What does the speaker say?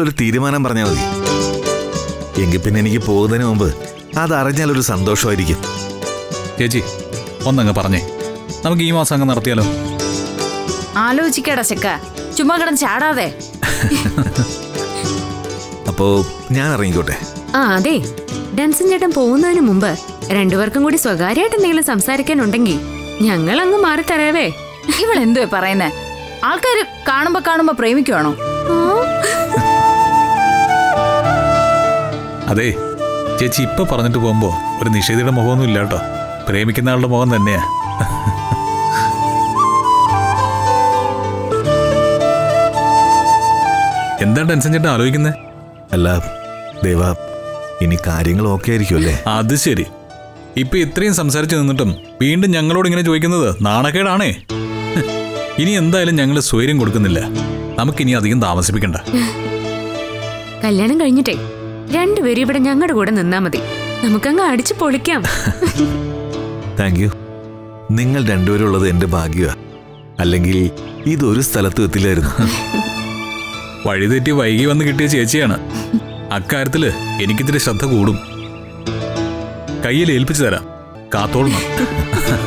ഒരു തീരുമാനം പറഞ്ഞാൽ മതി എങ്കിൽ പിന്നെ എനിക്ക് പോകുന്നതിന് മുമ്പ് അതറിഞ്ഞാൽ ഒരു സന്തോഷമായിരിക്കും ചേച്ചി ഒന്നങ്ങ് പറഞ്ഞേ നമുക്ക് ഈ മാസം അങ്ങ് നടത്തിയാലോ ആലോചിക്കടാ ചെക്ക ചുമ്മാ കിടന്ന് ചാടാതെ അപ്പോ ഞാൻ ഇറങ്ങിക്കോട്ടെ ആ അതെ ഡൻസൻ ചേട്ടൻ പോകുന്നതിന് മുമ്പ് രണ്ടുപേർക്കും കൂടി സ്വകാര്യമായിട്ട് എന്തെങ്കിലും സംസാരിക്കാനുണ്ടെങ്കിൽ ഞങ്ങൾ അങ്ങ് മാറി തരാവേ ഇവൾ എന്തുവാ പറയുന്നേ ആൾക്കാര് കാണുമ്പോ കാണുമ്പോ പ്രേമിക്കുവാണോ അതെ ചേച്ചി ഇപ്പൊ പറഞ്ഞിട്ട് പോകുമ്പോ ഒരു നിഷേധിയുടെ മുഖമൊന്നും ഇല്ല കേട്ടോ പ്രേമിക്കുന്ന ആളുടെ മുഖം തന്നെയാ എന്താ ടെൻഷൻ ചേട്ടൻ ആലോചിക്കുന്നത് അല്ല ദേവ ഇനി കാര്യങ്ങൾ ഓക്കെ ആയിരിക്കുമല്ലേ അത് ശരി ഇപ്പൊ ഇത്രയും സംസാരിച്ചു നിന്നിട്ടും വീണ്ടും ഞങ്ങളോട് ഇങ്ങനെ ചോദിക്കുന്നത് നാണക്കേടാണേ ഹ്, ഇനി എന്തായാലും ഞങ്ങൾ സ്വൈര്യം കൊടുക്കുന്നില്ല നമുക്കിനി അധികം താമസിപ്പിക്കണ്ട കല്യാണം കഴിഞ്ഞിട്ടേ രണ്ടുപേരും ഇവിടെ ഞങ്ങളുടെ കൂടെ നിന്നാ മതി നമുക്കങ്ങ് അടിച്ചു പൊളിക്കാം താങ്ക് യു നിങ്ങൾ രണ്ടുപേരും ഉള്ളത് എന്റെ ഭാഗ്യമാ അല്ലെങ്കിൽ ഇതൊരു സ്ഥലത്തും എത്തില്ലായിരുന്നു വഴിതെറ്റി വൈകി വന്ന് കിട്ടിയ ചേച്ചിയാണ് അക്കാര്യത്തില് എനിക്കിത്തിരി ശ്രദ്ധ കൂടും കയ്യിൽ ഏൽപ്പിച്ചു തരാം കാത്തോളണം